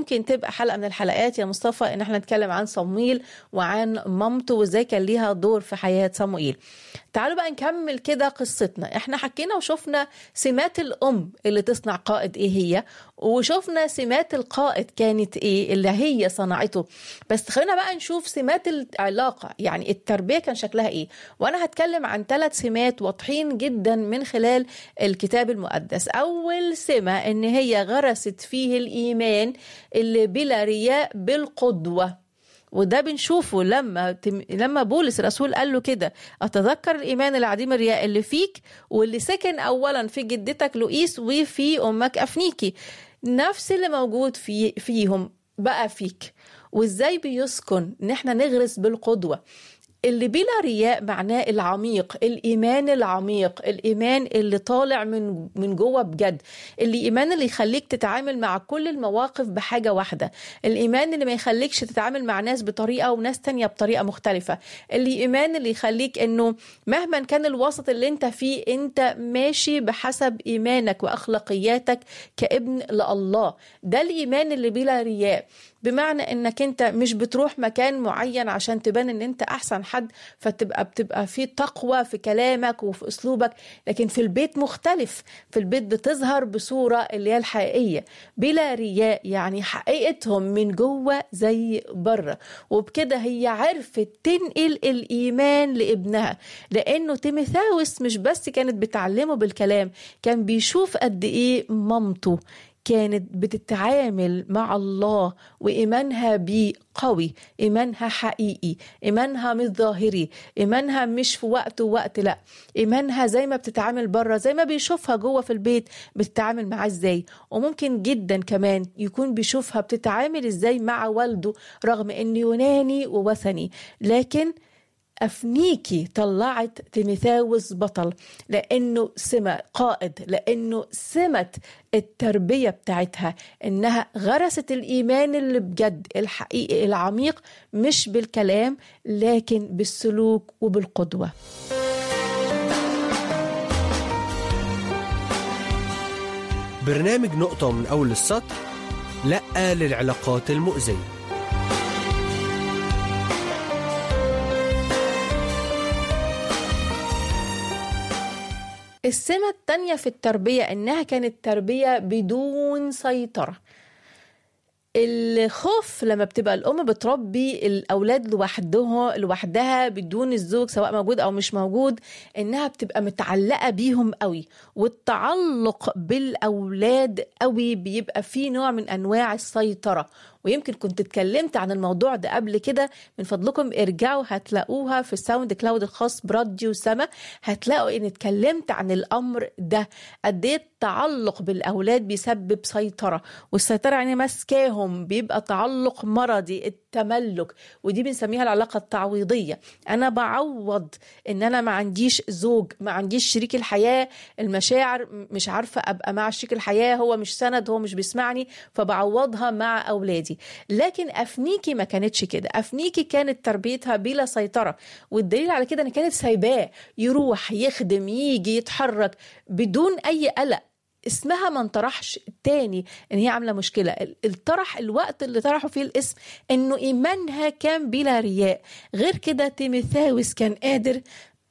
ممكن تبقى حلقه من الحلقات يا مصطفى ان احنا نتكلم عن صمويل وعن مامته وازاي كان ليها دور في حياه صموئيل تعالوا بقى نكمل كده قصتنا احنا حكينا وشفنا سمات الام اللي تصنع قائد ايه هي وشفنا سمات القائد كانت ايه اللي هي صنعته بس خلينا بقى نشوف سمات العلاقه يعني التربيه كان شكلها ايه وانا هتكلم عن ثلاث سمات واضحين جدا من خلال الكتاب المقدس اول سمه ان هي غرست فيه الايمان اللي بلا رياء بالقدوه وده بنشوفه لما تم... لما بولس الرسول قال له كده اتذكر الايمان العديم الرياء اللي فيك واللي سكن اولا في جدتك لؤيس وفي امك افنيكي نفس اللي موجود في فيهم بقى فيك وازاي بيسكن ان احنا نغرس بالقدوه اللي بلا رياء معناه العميق الايمان العميق الايمان اللي طالع من من جوه بجد الايمان اللي يخليك تتعامل مع كل المواقف بحاجه واحده الايمان اللي ما يخليكش تتعامل مع ناس بطريقه وناس تانية بطريقه مختلفه الايمان اللي يخليك انه مهما كان الوسط اللي انت فيه انت ماشي بحسب ايمانك واخلاقياتك كابن لله ده الايمان اللي بلا رياء بمعنى انك انت مش بتروح مكان معين عشان تبان ان انت احسن حد فتبقى بتبقى في تقوى في كلامك وفي اسلوبك لكن في البيت مختلف في البيت بتظهر بصوره اللي هي الحقيقيه بلا رياء يعني حقيقتهم من جوه زي بره وبكده هي عرفت تنقل الايمان لابنها لانه تيميثاوس مش بس كانت بتعلمه بالكلام كان بيشوف قد ايه مامته كانت بتتعامل مع الله وإيمانها بيه قوي إيمانها حقيقي إيمانها مش ظاهري إيمانها مش في وقت ووقت لا إيمانها زي ما بتتعامل بره زي ما بيشوفها جوه في البيت بتتعامل معاه إزاي وممكن جدا كمان يكون بيشوفها بتتعامل إزاي مع والده رغم إنه يوناني ووثني لكن أفنيكي طلعت تيميثاوس بطل لأنه سمة قائد لأنه سمة التربية بتاعتها إنها غرست الإيمان اللي بجد الحقيقي العميق مش بالكلام لكن بالسلوك وبالقدوة برنامج نقطة من أول السطر لأ للعلاقات المؤذية السمة التانية في التربية إنها كانت تربية بدون سيطرة الخوف لما بتبقى الام بتربي الاولاد لوحدها لوحدها بدون الزوج سواء موجود او مش موجود انها بتبقى متعلقه بيهم قوي والتعلق بالاولاد قوي بيبقى فيه نوع من انواع السيطره ويمكن كنت اتكلمت عن الموضوع ده قبل كده من فضلكم ارجعوا هتلاقوها في الساوند كلاود الخاص براديو سما هتلاقوا ان اتكلمت عن الامر ده قد ايه التعلق بالاولاد بيسبب سيطره والسيطره يعني ماسكاهم بيبقى تعلق مرضي التملك ودي بنسميها العلاقه التعويضيه انا بعوض ان انا ما عنديش زوج ما عنديش شريك الحياه المشاعر مش عارفه ابقى مع شريك الحياه هو مش سند هو مش بيسمعني فبعوضها مع اولادي لكن افنيكي ما كانتش كده افنيكي كانت تربيتها بلا سيطره والدليل على كده ان كانت سايباه يروح يخدم يجي يتحرك بدون اي قلق اسمها ما انطرحش تاني ان هي عامله مشكله الطرح الوقت اللي طرحوا فيه الاسم انه ايمانها كان بلا رياء غير كده تيميثاوس كان قادر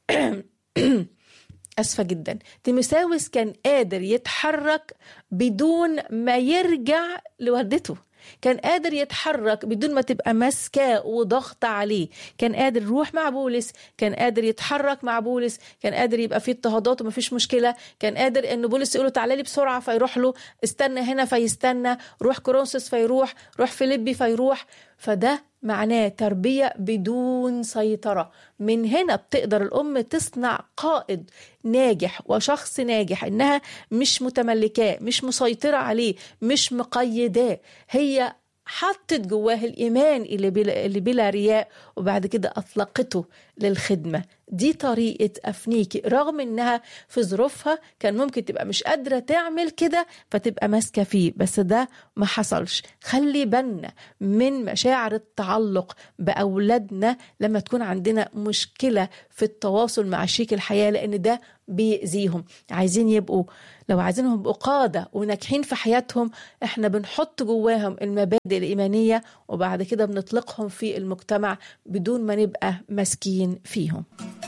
اسفه جدا تيموساوس كان قادر يتحرك بدون ما يرجع لوالدته كان قادر يتحرك بدون ما تبقى ماسكاه وضغط عليه كان قادر يروح مع بولس كان قادر يتحرك مع بولس كان قادر يبقى فيه اضطهادات ومفيش مشكله كان قادر ان بولس يقول له تعالى لي بسرعه فيروح له استنى هنا فيستنى روح كورنثوس فيروح روح فيليبي فيروح فده معناه تربية بدون سيطرة من هنا بتقدر الأم تصنع قائد ناجح وشخص ناجح إنها مش متملكاه مش مسيطرة عليه مش مقيداه هي حطت جواه الإيمان اللي بلا, اللي بلا رياء وبعد كده أطلقته للخدمة دي طريقة أفنيكي رغم إنها في ظروفها كان ممكن تبقى مش قادرة تعمل كده فتبقى ماسكة فيه بس ده ما حصلش خلي بالنا من مشاعر التعلق بأولادنا لما تكون عندنا مشكلة في التواصل مع شريك الحياة لأن ده بيأذيهم عايزين يبقوا لو عايزينهم يبقوا قادة وناجحين في حياتهم احنا بنحط جواهم المبادئ الإيمانية وبعد كده بنطلقهم في المجتمع بدون ما نبقى ماسكين فيهم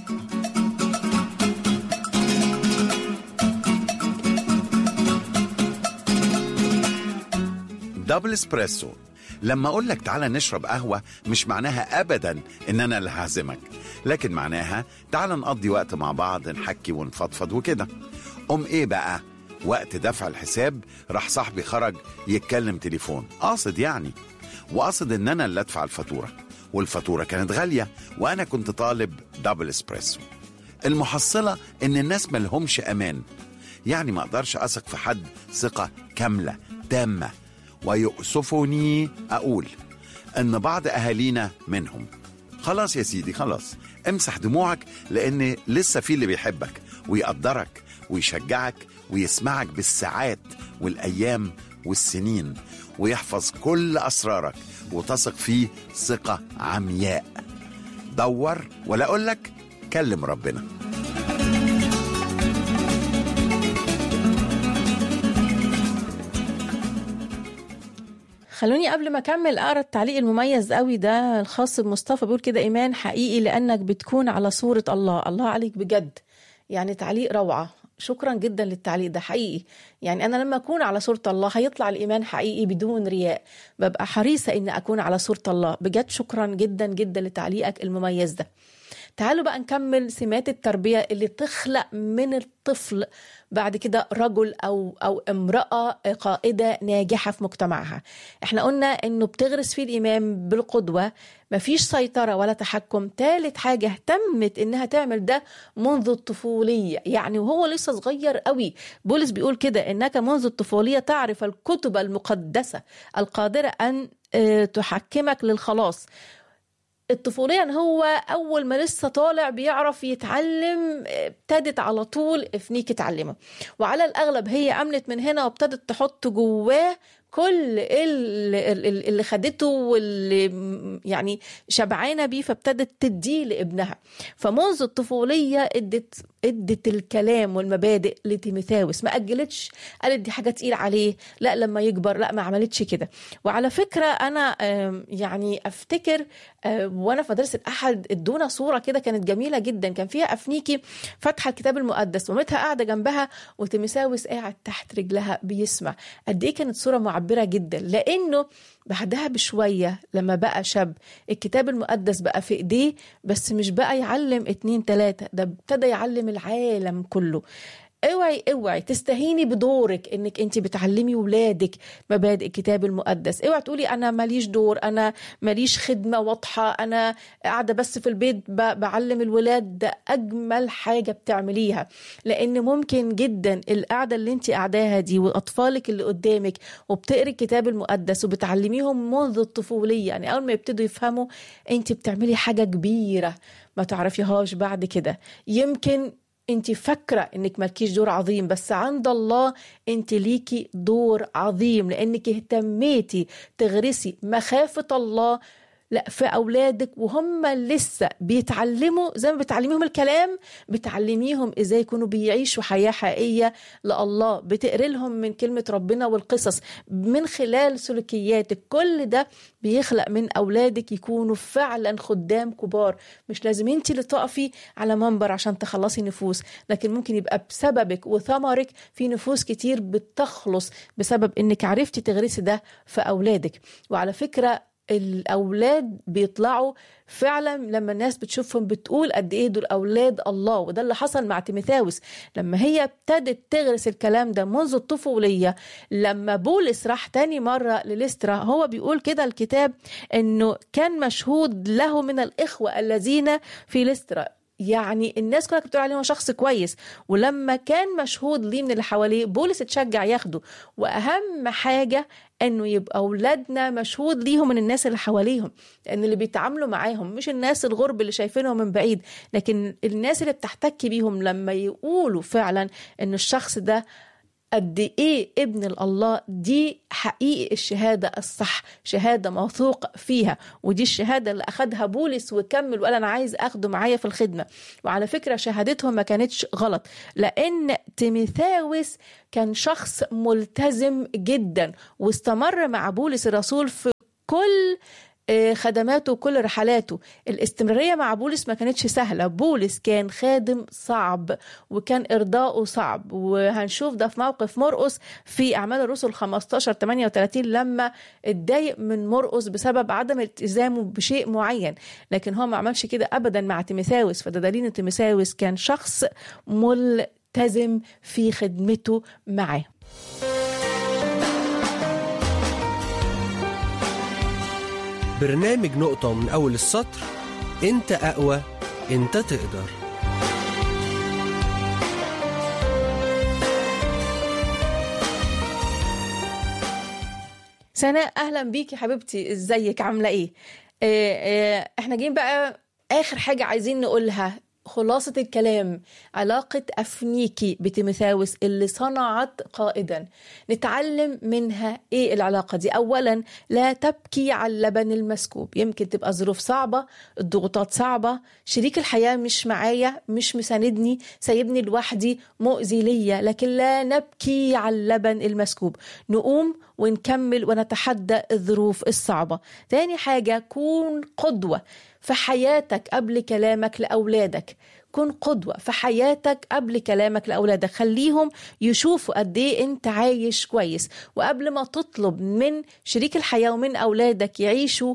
دبل اسبريسو لما اقول لك تعالى نشرب قهوه مش معناها ابدا ان انا اللي هعزمك لكن معناها تعالى نقضي وقت مع بعض نحكي ونفضفض وكده ام ايه بقى وقت دفع الحساب راح صاحبي خرج يتكلم تليفون قاصد يعني وقصد ان انا اللي ادفع الفاتوره والفاتوره كانت غاليه وانا كنت طالب دبل اسبريسو المحصله ان الناس ملهمش امان يعني ما اقدرش اثق في حد ثقه كامله تامه ويؤسفني اقول ان بعض اهالينا منهم خلاص يا سيدي خلاص امسح دموعك لان لسه في اللي بيحبك ويقدرك ويشجعك ويسمعك بالساعات والايام والسنين ويحفظ كل اسرارك وتثق فيه ثقه عمياء دور ولا اقول لك كلم ربنا خلوني قبل ما اكمل اقرا التعليق المميز قوي ده الخاص بمصطفى بيقول كده ايمان حقيقي لانك بتكون على صوره الله الله عليك بجد يعني تعليق روعه شكرا جدا للتعليق ده حقيقي يعني انا لما اكون على صوره الله هيطلع الايمان حقيقي بدون رياء ببقى حريصه ان اكون على صوره الله بجد شكرا جدا جدا لتعليقك المميز ده تعالوا بقى نكمل سمات التربيه اللي تخلق من الطفل بعد كده رجل او او امراه قائده ناجحه في مجتمعها احنا قلنا انه بتغرس فيه الايمان بالقدوه مفيش سيطره ولا تحكم ثالث حاجه اهتمت انها تعمل ده منذ الطفوليه يعني وهو لسه صغير قوي بولس بيقول كده انك منذ الطفوليه تعرف الكتب المقدسه القادره ان تحكمك للخلاص الطفولية هو أول ما لسه طالع بيعرف يتعلم ابتدت على طول افنيك تعلمه وعلى الأغلب هي أمنت من هنا وابتدت تحط جواه كل اللي خدته واللي يعني شبعانه بيه فابتدت تديه لابنها فمنذ الطفوليه ادت ادت الكلام والمبادئ لتيموثاوس ما اجلتش قالت دي حاجه تقيل عليه لا لما يكبر لا ما عملتش كده وعلى فكره انا يعني افتكر وانا في مدرسه احد ادونا صوره كده كانت جميله جدا كان فيها افنيكي فاتحه الكتاب المقدس ومامتها قاعده جنبها وتيموثاوس قاعد تحت رجلها بيسمع قد ايه كانت صوره معبره جدا لانه بعدها بشوية لما بقى شاب الكتاب المقدس بقى في ايديه بس مش بقى يعلم اتنين تلاتة ده ابتدى يعلم العالم كله اوعي اوعي تستهيني بدورك انك انت بتعلمي ولادك مبادئ الكتاب المقدس اوعي تقولي انا ماليش دور انا ماليش خدمه واضحه انا قاعده بس في البيت بعلم الولاد ده اجمل حاجه بتعمليها لان ممكن جدا القعده اللي انت قاعداها دي واطفالك اللي قدامك وبتقري الكتاب المقدس وبتعلميهم منذ الطفوليه يعني اول ما يبتدوا يفهموا انت بتعملي حاجه كبيره ما تعرفيهاش بعد كده يمكن انت فاكرة انك مالكيش دور عظيم بس عند الله انت ليكي دور عظيم لانك اهتميتي تغرسي مخافة الله لا في اولادك وهم لسه بيتعلموا زي ما بتعلميهم الكلام بتعلميهم ازاي يكونوا بيعيشوا حياه حقيقيه لله بتقري لهم من كلمه ربنا والقصص من خلال سلوكياتك كل ده بيخلق من اولادك يكونوا فعلا خدام كبار مش لازم انت اللي تقفي على منبر عشان تخلصي نفوس لكن ممكن يبقى بسببك وثمرك في نفوس كتير بتخلص بسبب انك عرفتي تغرسي ده في اولادك وعلى فكره الاولاد بيطلعوا فعلا لما الناس بتشوفهم بتقول قد ايه دول اولاد الله وده اللي حصل مع تيموثاوس لما هي ابتدت تغرس الكلام ده منذ الطفوليه لما بولس راح تاني مره لليسترا هو بيقول كده الكتاب انه كان مشهود له من الاخوه الذين في ليسترا يعني الناس كلها كانت بتقول عليه هو شخص كويس ولما كان مشهود ليه من اللي حواليه بولس اتشجع ياخده واهم حاجه انه يبقى اولادنا مشهود ليهم من الناس اللي حواليهم لان اللي بيتعاملوا معاهم مش الناس الغرب اللي شايفينهم من بعيد لكن الناس اللي بتحتك بيهم لما يقولوا فعلا ان الشخص ده قد ايه ابن الله دي حقيقي الشهاده الصح شهاده موثوق فيها ودي الشهاده اللي اخدها بولس وكمل وقال انا عايز اخده معايا في الخدمه وعلى فكره شهادتهم ما كانتش غلط لان تيميثاوس كان شخص ملتزم جدا واستمر مع بولس الرسول في كل خدماته وكل رحلاته الاستمرارية مع بولس ما كانتش سهلة بولس كان خادم صعب وكان إرضاؤه صعب وهنشوف ده في موقف مرقس في أعمال الرسل 15 38 لما اتضايق من مرقس بسبب عدم التزامه بشيء معين لكن هو ما عملش كده أبدا مع تيميثاوس فده دليل إن تيميثاوس كان شخص ملتزم في خدمته معاه برنامج نقطة من أول السطر أنت أقوى أنت تقدر سناء أهلا بيكي حبيبتي إزيك عاملة إيه آه آه احنا جايين بقى آخر حاجة عايزين نقولها خلاصة الكلام علاقة أفنيكي بتيموثاوس اللي صنعت قائدا نتعلم منها إيه العلاقة دي أولا لا تبكي على اللبن المسكوب يمكن تبقى ظروف صعبة الضغوطات صعبة شريك الحياة مش معايا مش مساندني سايبني لوحدي مؤذي ليا لكن لا نبكي على اللبن المسكوب نقوم ونكمل ونتحدى الظروف الصعبة تاني حاجة كون قدوة في حياتك قبل كلامك لأولادك كن قدوة في حياتك قبل كلامك لأولادك خليهم يشوفوا قد إيه أنت عايش كويس وقبل ما تطلب من شريك الحياة ومن أولادك يعيشوا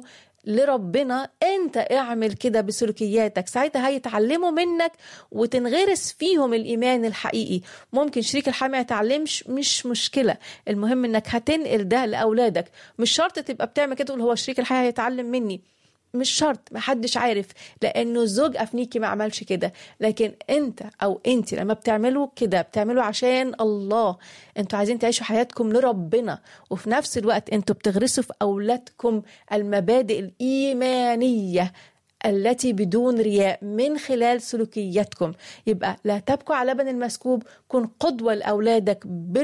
لربنا انت اعمل كده بسلوكياتك ساعتها هيتعلموا منك وتنغرس فيهم الايمان الحقيقي ممكن شريك الحياه ما يتعلمش مش مشكله المهم انك هتنقل ده لاولادك مش شرط تبقى بتعمل كده تقول هو شريك الحياه هيتعلم مني مش شرط محدش عارف لانه زوج افنيكي ما عملش كده لكن انت او انت لما بتعملوا كده بتعملوا عشان الله انتوا عايزين تعيشوا حياتكم لربنا وفي نفس الوقت انتوا بتغرسوا في اولادكم المبادئ الايمانيه التي بدون رياء من خلال سلوكياتكم يبقى لا تبكوا على لبن المسكوب كن قدوة لأولادك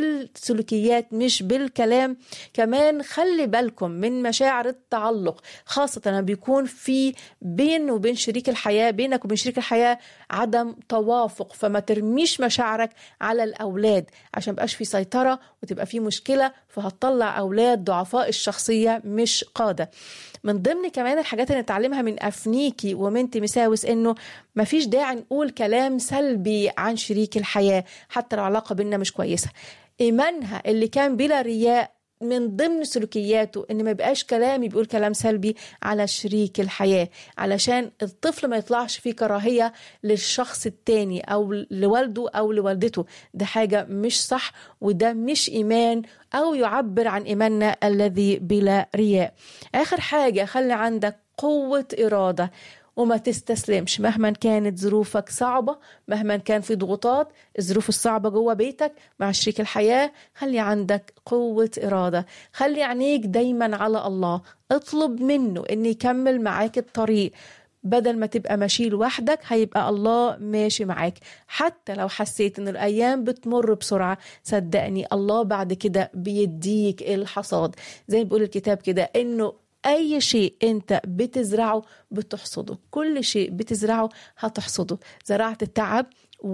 بالسلوكيات مش بالكلام كمان خلي بالكم من مشاعر التعلق خاصة لما بيكون في بين وبين شريك الحياة بينك وبين شريك الحياة عدم توافق فما ترميش مشاعرك على الأولاد عشان مبقاش في سيطرة وتبقى في مشكلة فهتطلع أولاد ضعفاء الشخصية مش قادة من ضمن كمان الحاجات اللي نتعلمها من أفنيكي ومن تيمساوس إنه مفيش داعي نقول كلام سلبي عن شريك الحياة حتى لو العلاقة بينا مش كويسة إيمانها اللي كان بلا رياء من ضمن سلوكياته ان ما يبقاش كلامي بيقول كلام سلبي على شريك الحياه علشان الطفل ما يطلعش فيه كراهيه للشخص التاني او لوالده او لوالدته ده حاجه مش صح وده مش ايمان او يعبر عن ايماننا الذي بلا رياء اخر حاجه خلي عندك قوه اراده وما تستسلمش مهما كانت ظروفك صعبة مهما كان في ضغوطات الظروف الصعبة جوه بيتك مع شريك الحياة خلي عندك قوة إرادة خلي عينيك دايما على الله اطلب منه ان يكمل معاك الطريق بدل ما تبقى ماشي لوحدك هيبقى الله ماشي معاك حتى لو حسيت ان الايام بتمر بسرعه صدقني الله بعد كده بيديك الحصاد زي ما بيقول الكتاب كده انه اي شيء انت بتزرعه بتحصده كل شيء بتزرعه هتحصده زرعت التعب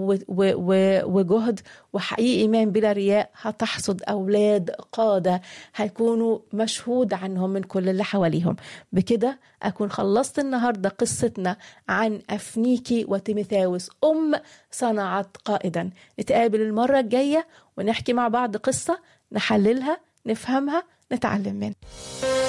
وجهد وحقيقي ايمان بلا رياء هتحصد اولاد قاده هيكونوا مشهود عنهم من كل اللي حواليهم بكده اكون خلصت النهارده قصتنا عن افنيكي وتيميثاوس ام صنعت قائدا نتقابل المره الجايه ونحكي مع بعض قصه نحللها نفهمها نتعلم منها